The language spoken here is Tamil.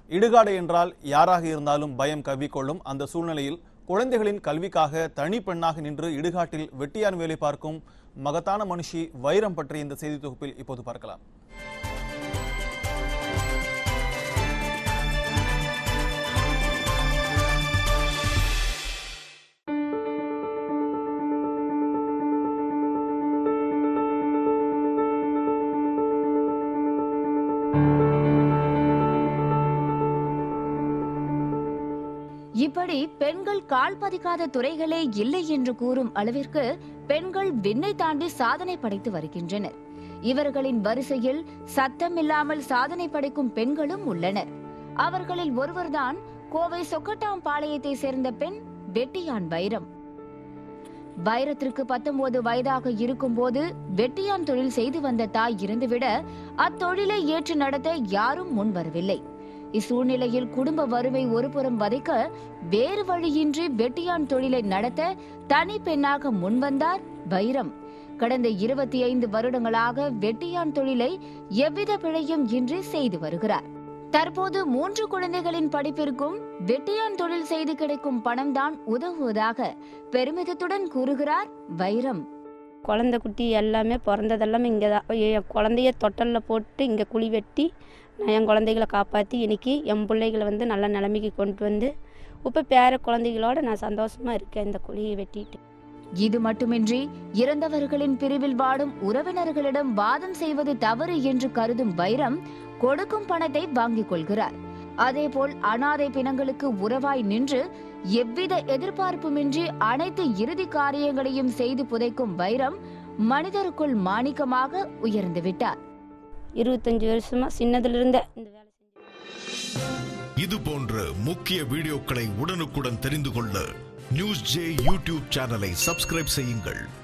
இடுகாடு என்றால் யாராக இருந்தாலும் பயம் கவ்விக்கொள்ளும் அந்த சூழ்நிலையில் குழந்தைகளின் கல்விக்காக தனி பெண்ணாக நின்று இடுகாட்டில் வெட்டியான் வேலை பார்க்கும் மகத்தான மனுஷி வைரம் பற்றிய இந்த செய்தி தொகுப்பில் இப்போது பார்க்கலாம் இப்படி பெண்கள் கால் பதிக்காத துறைகளே இல்லை என்று கூறும் அளவிற்கு பெண்கள் விண்ணை தாண்டி சாதனை படைத்து வருகின்றனர் இவர்களின் வரிசையில் சத்தமில்லாமல் சாதனை படைக்கும் பெண்களும் உள்ளனர் அவர்களில் ஒருவர்தான் கோவை சொக்கட்டாம்பாளையத்தை சேர்ந்த பெண் வெட்டியான் வைரம் வைரத்திற்கு பத்தொன்பது வயதாக இருக்கும்போது வெட்டியான் தொழில் செய்து வந்த தாய் இருந்துவிட அத்தொழிலை ஏற்று நடத்த யாரும் முன் வரவில்லை இச்சூழ்நிலையில் குடும்ப வறுமை ஒருபுறம் வதைக்க வேறு வழியின்றி வெட்டியான் தொழிலை நடத்த தனி பெண்ணாக முன்வந்தார் வைரம் கடந்த இருபத்தி ஐந்து வருடங்களாக வெட்டியான் தொழிலை எவ்வித பிழையும் இன்றி செய்து வருகிறார் தற்போது மூன்று குழந்தைகளின் படிப்பிற்கும் வெட்டியான் தொழில் செய்து கிடைக்கும் பணம்தான் உதவுவதாக பெருமிதத்துடன் கூறுகிறார் வைரம் குழந்தை குட்டி எல்லாமே பிறந்ததெல்லாமே இங்கே தான் என் குழந்தைய தொட்டலில் போட்டு இங்கே குழி வெட்டி நான் என் குழந்தைகளை காப்பாற்றி இன்னைக்கு என் பிள்ளைகளை வந்து நல்ல நிலைமைக்கு கொண்டு வந்து இப்போ பேர குழந்தைகளோட நான் சந்தோஷமாக இருக்கேன் இந்த குழியை வெட்டிட்டு இது மட்டுமின்றி இறந்தவர்களின் பிரிவில் வாடும் உறவினர்களிடம் வாதம் செய்வது தவறு என்று கருதும் வைரம் கொடுக்கும் பணத்தை வாங்கிக் கொள்கிறார் அதேபோல் அனாதை பிணங்களுக்கு உறவாய் நின்று எவ்வித எதிர்பார்ப்புமின்றி அனைத்து இறுதி காரியங்களையும் செய்து புதைக்கும் வைரம் மனிதருக்குள் மாணிக்கமாக உயர்ந்து விட்டார் இருபத்தஞ்சி வருஷமாக சின்னதுலேருந்தே இந்த வேலை செஞ்சு இது போன்ற முக்கிய வீடியோக்களை உடனுக்குடன் தெரிந்து கொள்ள நியூஸ் ஜே யூடியூப் சேனலை சப்ஸ்கிரைப் செய்யுங்கள்